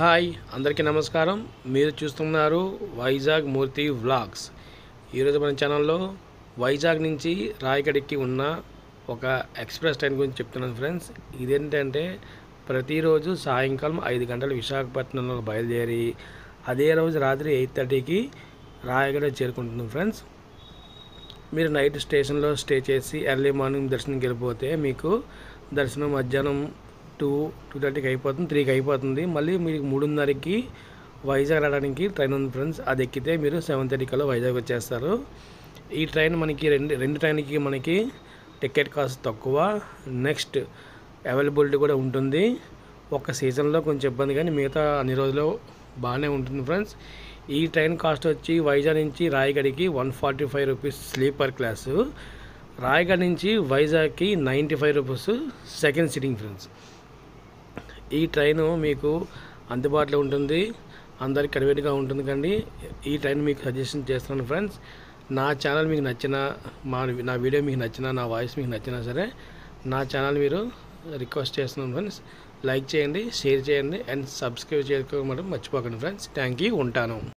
hi అందరికీ నమస్కారం మీరు చూస్తున్నారు వైజాగ్ మూర్తి వ్లాగ్స్ ఈరోజు మన ఛానల్లో వైజాగ్ నుంచి రాయగడికి ఉన్న ఒక ఎక్స్ప్రెస్ ట్రైన్ గురించి చెప్తున్నాను ఫ్రెండ్స్ ఇదేంటంటే ప్రతిరోజు సాయంకాలం ఐదు గంటలు విశాఖపట్నంలో బయలుదేరి అదే రోజు రాత్రి ఎయిట్ థర్టీకి రాయగడ చేరుకుంటుంది ఫ్రెండ్స్ మీరు నైట్ స్టేషన్లో స్టే చేసి ఎర్లీ మార్నింగ్ దర్శనంకి వెళ్ళిపోతే మీకు దర్శనం మధ్యాహ్నం టూ టూ థర్టీకి అయిపోతుంది త్రీకి అయిపోతుంది మళ్ళీ మీకు మూడున్నరకి వైజాగ్ రావడానికి ట్రైన్ ఉంది ఫ్రెండ్స్ అది ఎక్కితే మీరు సెవెన్ థర్టీ కల్లా వైజాగ్ వచ్చేస్తారు ఈ ట్రైన్ మనకి రెండు రెండు ట్రైన్కి మనకి టికెట్ కాస్ట్ తక్కువ నెక్స్ట్ అవైలబిలిటీ కూడా ఉంటుంది ఒక సీజన్లో కొంచెం ఇబ్బంది కానీ మిగతా అన్ని రోజులు బాగానే ఉంటుంది ఫ్రెండ్స్ ఈ ట్రైన్ కాస్ట్ వచ్చి వైజాగ్ నుంచి రాయగడికి one forty five rupees sleeper class Rayagada నుంచి వైజాగ్కి ninety five rupees second sitting friends ఈ ట్రైన్ మీకు అందుబాటులో ఉంటుంది అందరికి కన్వీనియంట్గా ఉంటుంది కండి ఈ ట్రైన్ మీకు సజెషన్ చేస్తున్నాను ఫ్రెండ్స్ నా ఛానల్ మీకు నచ్చిన మా నా వీడియో మీకు నచ్చిన నా వాయిస్ మీకు నచ్చినా సరే నా ఛానల్ మీరు రిక్వెస్ట్ చేస్తున్నాను ఫ్రెండ్స్ లైక్ చేయండి షేర్ చేయండి అండ్ సబ్స్క్రైబ్ చేసుకోవడం మర్చిపోకండి ఫ్రెండ్స్ థ్యాంక్ యూ ఉంటాను